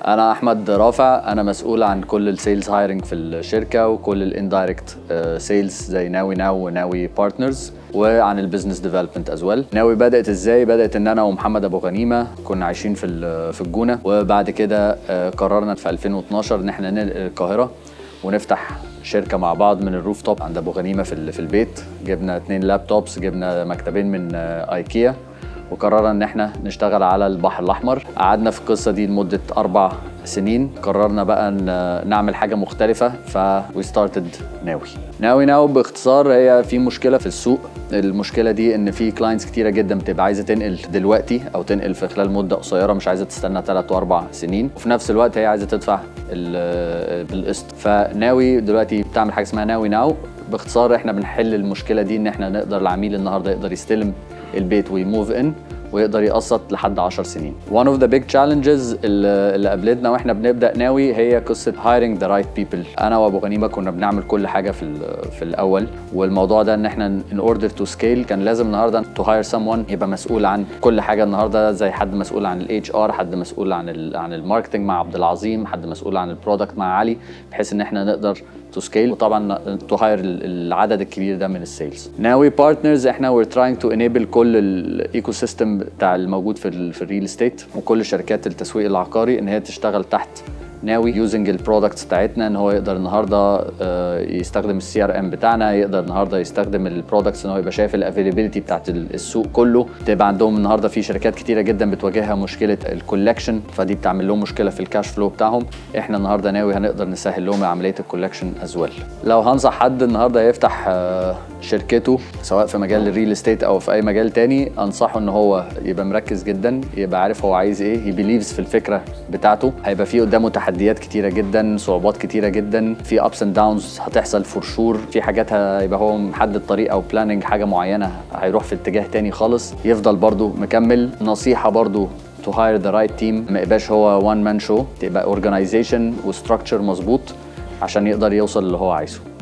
انا احمد رافع انا مسؤول عن كل السيلز هايرنج في الشركه وكل الاندايركت سيلز زي ناوي ناو وناوي بارتنرز وعن البيزنس ديفلوبمنت از ويل ناوي بدات ازاي بدات ان انا ومحمد ابو غنيمه كنا عايشين في ال- في الجونه وبعد كده آه، قررنا في 2012 ان احنا ننقل القاهره ونفتح شركه مع بعض من الروف توب عند ابو غنيمه في ال- في البيت جبنا اتنين لابتوبس جبنا مكتبين من آه، ايكيا وقررنا ان احنا نشتغل على البحر الاحمر قعدنا في القصه دي لمده اربع سنين قررنا بقى ن- نعمل حاجه مختلفه ف we started ناوي ناوي ناو باختصار هي في مشكله في السوق المشكله دي ان في كلاينتس كتيره جدا بتبقى عايزه تنقل دلوقتي او تنقل في خلال مده قصيره مش عايزه تستنى 3 واربع سنين وفي نفس الوقت هي عايزه تدفع ال- بالقسط فناوي دلوقتي بتعمل حاجه اسمها ناوي ناو باختصار احنا بنحل المشكله دي ان احنا نقدر العميل النهارده يقدر يستلم البيت ويموف ان ويقدر يقسط لحد 10 سنين. One of the big challenges اللي اللي قابلتنا واحنا بنبدا ناوي هي قصه hiring the right people. انا وابو غنيمه كنا بنعمل كل حاجه في ال- في الاول والموضوع ده ان احنا in order to scale كان لازم النهارده to hire someone يبقى مسؤول عن كل حاجه النهارده زي حد مسؤول عن الاتش ار، حد مسؤول عن ال عن الماركتنج مع عبد العظيم، حد مسؤول عن البرودكت مع علي بحيث ان احنا نقدر تو سكيل وطبعا تو هاير العدد الكبير ده من السيلز ناوي بارتنرز احنا وير تراينج تو انيبل كل الايكو سيستم بتاع الموجود في ال في الريل استيت وكل شركات التسويق العقاري ان هي تشتغل تحت ناوي يوزنج البرودكتس بتاعتنا ان هو يقدر النهارده آه، يستخدم السي ار ام بتاعنا يقدر النهارده يستخدم البرودكتس ان هو يبقى شايف الافيلابيلتي بتاعت ال- السوق كله تبقى عندهم النهارده في شركات كتيره جدا بتواجهها مشكله الكولكشن فدي بتعمل لهم مشكله في الكاش فلو بتاعهم احنا النهارده ناوي هنقدر نسهل لهم عمليه الكولكشن از ويل لو هنصح حد النهارده يفتح آه، شركته سواء في مجال الريل استيت او في اي مجال تاني انصحه ان هو يبقى مركز جدا يبقى عارف هو عايز ايه يبيليفز في الفكره بتاعته هيبقى في قدامه تحديات كتيره جدا صعوبات كتيره جدا في ابس اند داونز هتحصل فور شور في حاجات هيبقى هو محدد طريق او بلاننج حاجه معينه هيروح في اتجاه تاني خالص يفضل برضو مكمل نصيحه برضو to hire the right team ما يبقاش هو one man show تبقى organization وستراكشر مظبوط عشان يقدر يوصل اللي هو عايزه